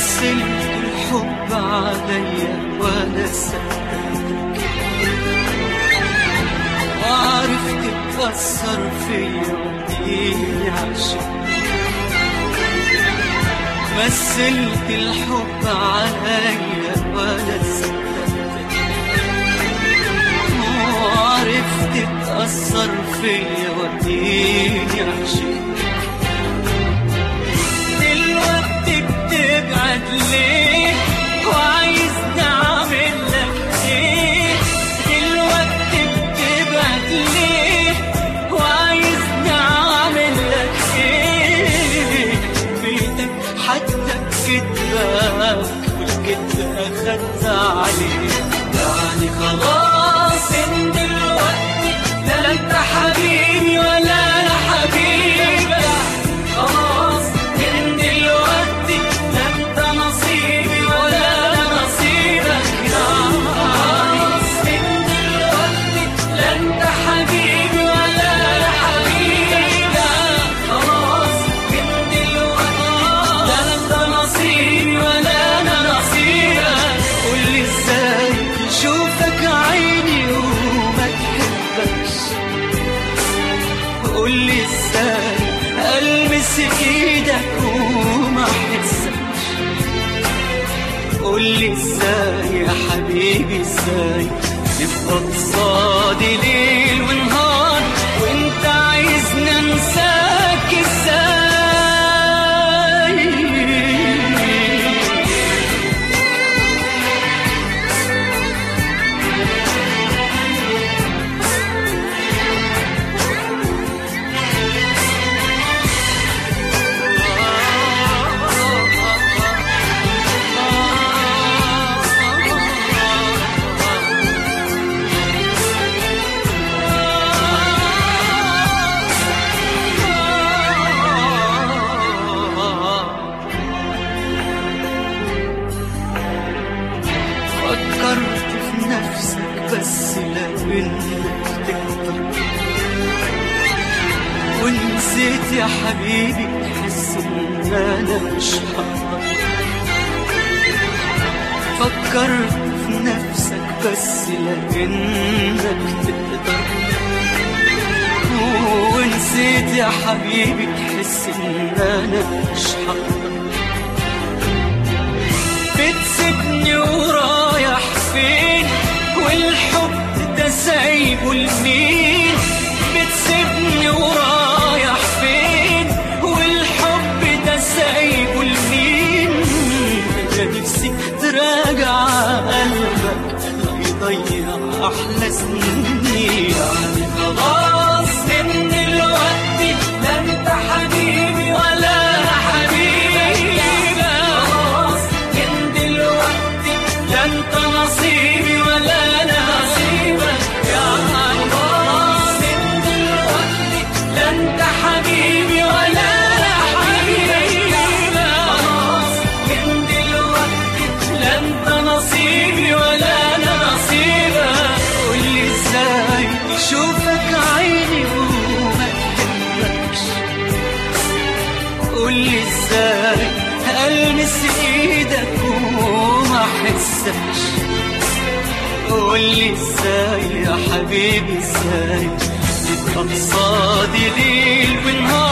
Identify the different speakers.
Speaker 1: مثلت الحب عليا وانا صدقتك وعرفت تأثر فيا وديني عشان مثلت الحب عليا وانا صدقتك وعرفت تأثر فيا وديني عشان دلوقتي بتبعد ليه وعايزني اعمل لك ايه دلوقتي بتبعد ليه وعايزني اعمل لك ايه بيتك حتى كدبك والكدب اخدت عليه يعني خلاص من دلوقتي لا انت حبيبي ولا انا حبيبك خلاص من دلوقتي لا انت نصيبي ولا انا نصيبك خلاص من دلوقتي لا انت حبيبي ولا انا حبيبك خلاص من دلوقتي لا انت نصيبي ولا انا نصيبك قولي ازاي تشوفك عيني وما تحبكش قولي ازاي المس ايدك وما احسكش قولي ازاي يا حبيبي ازاي تبقى قصادي ليل ونهار وانت عايزني انساك ازاي فكرت في نفسك بس لانك تقدر ونسيت يا حبيبي تحس ان انا مش هقدر فكرت في نفسك بس لانك تقدر ونسيت يا حبيبي تحس ان انا مش هقدر بتسيبني ورايح فين والحب ده سايبه لمين بتسيبني ورايح فين والحب ده سايبه لمين انا نفسي تراجع قلبك لا يضيع احلى سنين يعني خلاص من دلوقتي لا انت حبيبي ولا انا حبيبك خلاص من دلوقتي لا انت نصيبي ولا انا نصيبك يعني خلاص من دلوقتي لا انت حبيبي ولا انا حبيبك خلاص من دلوقتي لا انت نصيبي ولا انا نصيبك قولي ازاي شوفك عيني وما تحبكش قولي ازاي المس ايدك وما احسكش قولي ازاي يا حبيبي ازاي تبقى قصادي ليل ونهار